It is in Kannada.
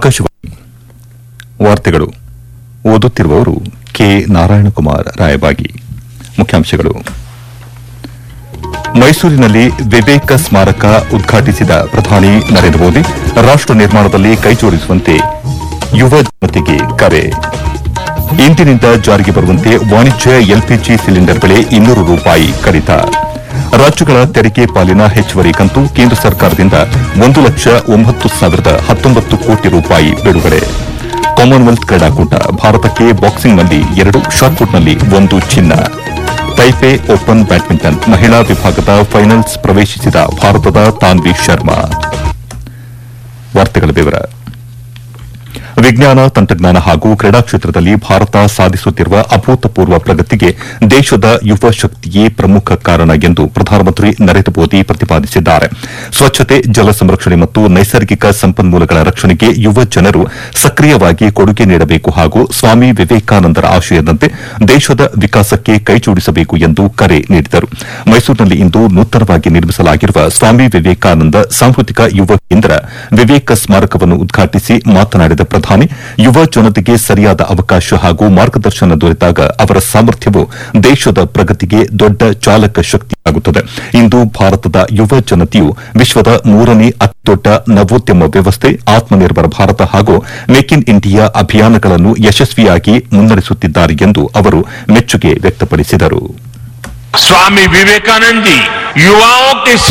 ಆಕಾಶವಾಣಿ ವಾರ್ತೆಗಳು ಓದುತ್ತಿರುವವರು ಕೆ ನಾರಾಯಣಕುಮಾರ್ ರಾಯಬಾಗಿ ಮುಖ್ಯಾಂಶಗಳು ಮೈಸೂರಿನಲ್ಲಿ ವಿವೇಕ ಸ್ಮಾರಕ ಉದ್ಘಾಟಿಸಿದ ಪ್ರಧಾನಿ ನರೇಂದ್ರ ಮೋದಿ ರಾಷ್ಟ ನಿರ್ಮಾಣದಲ್ಲಿ ಕೈಜೋಡಿಸುವಂತೆ ಯುವ ಜನತೆಗೆ ಕರೆ ಇಂದಿನಿಂದ ಜಾರಿಗೆ ಬರುವಂತೆ ವಾಣಿಜ್ಯ ಎಲ್ಪಿಜಿ ಸಿಲಿಂಡರ್ ಬೆಲೆ ಇನ್ನೂರು ರೂಪಾಯಿ ಕಡಿತ ರಾಜ್ಯಗಳ ತೆರಿಗೆ ಪಾಲಿನ ಹೆಚ್ಚುವರಿ ಕಂತು ಕೇಂದ್ರ ಸರ್ಕಾರದಿಂದ ಒಂದು ಲಕ್ಷ ಒಂಬತ್ತು ಸಾವಿರದ ಹತ್ತೊಂಬತ್ತು ಕೋಟಿ ರೂಪಾಯಿ ಬಿಡುಗಡೆ ಕಾಮನ್ವೆಲ್ತ್ ಕ್ರೀಡಾಕೂಟ ಭಾರತಕ್ಕೆ ಬಾಕ್ಸಿಂಗ್ನಲ್ಲಿ ಎರಡು ಶಾಟ್ಪುಟ್ನಲ್ಲಿ ಒಂದು ಚಿನ್ನ ತೈಪೆ ಓಪನ್ ಬ್ಯಾಡ್ಮಿಂಟನ್ ಮಹಿಳಾ ವಿಭಾಗದ ಫೈನಲ್ಸ್ ಪ್ರವೇಶಿಸಿದ ಭಾರತದ ತಾನ್ವಿ ಶರ್ಮಾ ವಾರ್ತೆಗಳ ವಿವರ ವಿಜ್ಞಾನ ತಂತ್ರಜ್ಞಾನ ಹಾಗೂ ಕ್ರೀಡಾ ಕ್ಷೇತ್ರದಲ್ಲಿ ಭಾರತ ಸಾಧಿಸುತ್ತಿರುವ ಅಭೂತಪೂರ್ವ ಪ್ರಗತಿಗೆ ದೇಶದ ಯುವ ಶಕ್ತಿಯೇ ಪ್ರಮುಖ ಕಾರಣ ಎಂದು ಪ್ರಧಾನಮಂತ್ರಿ ನರೇಂದ್ರ ಮೋದಿ ಪ್ರತಿಪಾದಿಸಿದ್ದಾರೆ ಸ್ವಚ್ಛತೆ ಜಲ ಸಂರಕ್ಷಣೆ ಮತ್ತು ನೈಸರ್ಗಿಕ ಸಂಪನ್ಮೂಲಗಳ ರಕ್ಷಣೆಗೆ ಯುವ ಜನರು ಸಕ್ರಿಯವಾಗಿ ಕೊಡುಗೆ ನೀಡಬೇಕು ಹಾಗೂ ಸ್ವಾಮಿ ವಿವೇಕಾನಂದರ ಆಶಯದಂತೆ ದೇಶದ ವಿಕಾಸಕ್ಕೆ ಕೈಜೋಡಿಸಬೇಕು ಎಂದು ಕರೆ ನೀಡಿದರು ಮೈಸೂರಿನಲ್ಲಿ ಇಂದು ನೂತನವಾಗಿ ನಿರ್ಮಿಸಲಾಗಿರುವ ಸ್ವಾಮಿ ವಿವೇಕಾನಂದ ಸಾಂಸ್ಕೃತಿಕ ಯುವ ಕೇಂದ್ರ ವಿವೇಕ ಸ್ಮಾರಕವನ್ನು ಉದ್ಘಾಟಿಸಿ ಮಾತನಾಡಿದ ಪ್ರಧಾನಿ ಯುವ ಜನತೆಗೆ ಸರಿಯಾದ ಅವಕಾಶ ಹಾಗೂ ಮಾರ್ಗದರ್ಶನ ದೊರೆತಾಗ ಅವರ ಸಾಮರ್ಥ್ಯವು ದೇಶದ ಪ್ರಗತಿಗೆ ದೊಡ್ಡ ಚಾಲಕ ಶಕ್ತಿಯಾಗುತ್ತದೆ ಇಂದು ಭಾರತದ ಯುವ ಜನತೆಯು ವಿಶ್ವದ ಮೂರನೇ ಅತಿದೊಡ್ಡ ನವೋದ್ಯಮ ವ್ಯವಸ್ಥೆ ಆತ್ಮನಿರ್ಭರ ಭಾರತ ಹಾಗೂ ಮೇಕ್ ಇನ್ ಇಂಡಿಯಾ ಅಭಿಯಾನಗಳನ್ನು ಯಶಸ್ವಿಯಾಗಿ ಮುನ್ನಡೆಸುತ್ತಿದ್ದಾರೆ ಎಂದು ಅವರು ಮೆಚ್ಚುಗೆ ವ್ಯಕ್ತಪಡಿಸಿದರು स्वामी विवेकानंद जी युवाओं के